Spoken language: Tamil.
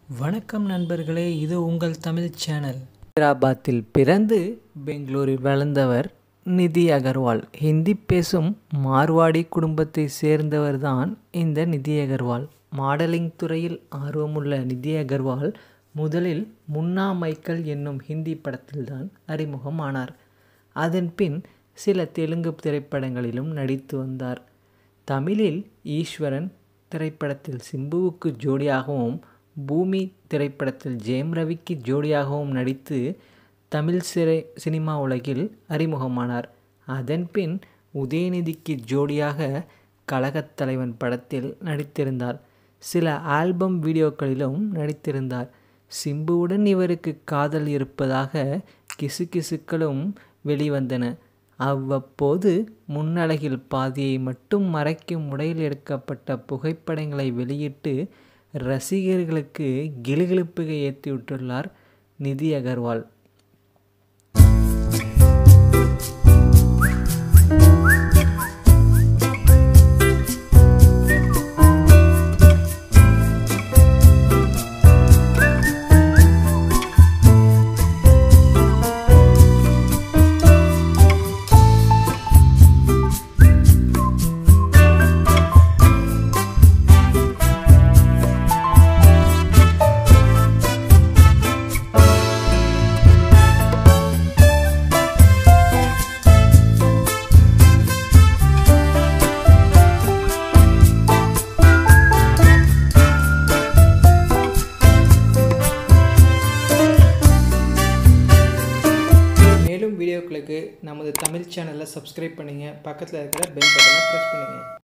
வணக்கம் நண்பர்களே இது உங்கள் தமிழ் சேனல் ஹைதராபாத்தில் பிறந்து பெங்களூரில் வளர்ந்தவர் நிதி அகர்வால் ஹிந்தி பேசும் மார்வாடி குடும்பத்தை சேர்ந்தவர்தான் இந்த நிதி அகர்வால் மாடலிங் துறையில் ஆர்வமுள்ள நிதி அகர்வால் முதலில் முன்னா மைக்கேல் என்னும் ஹிந்தி படத்தில்தான் அறிமுகமானார் அதன் பின் சில தெலுங்கு திரைப்படங்களிலும் நடித்து வந்தார் தமிழில் ஈஸ்வரன் திரைப்படத்தில் சிம்புவுக்கு ஜோடியாகவும் பூமி திரைப்படத்தில் ஜெயம் ரவிக்கு ஜோடியாகவும் நடித்து தமிழ் சிறை சினிமா உலகில் அறிமுகமானார் அதன் பின் உதயநிதிக்கு ஜோடியாக கழகத் தலைவன் படத்தில் நடித்திருந்தார் சில ஆல்பம் வீடியோக்களிலும் நடித்திருந்தார் சிம்புவுடன் இவருக்கு காதல் இருப்பதாக கிசுகிசுக்களும் வெளிவந்தன அவ்வப்போது முன்னழகில் பாதியை மட்டும் மறைக்கும் முறையில் எடுக்கப்பட்ட புகைப்படங்களை வெளியிட்டு ரசிகர்களுக்கு கிளுகிளுப்புகை ஏற்றிவிட்டுள்ளார் நிதி அகர்வால் மேலும் வீடியோக்களுக்கு நமது தமிழ் சேனலை சப்ஸ்கிரைப் பண்ணுங்கள் பக்கத்தில் இருக்கிற பெல் பட்டனை ப்ரெஸ் பண்ணுங்கள்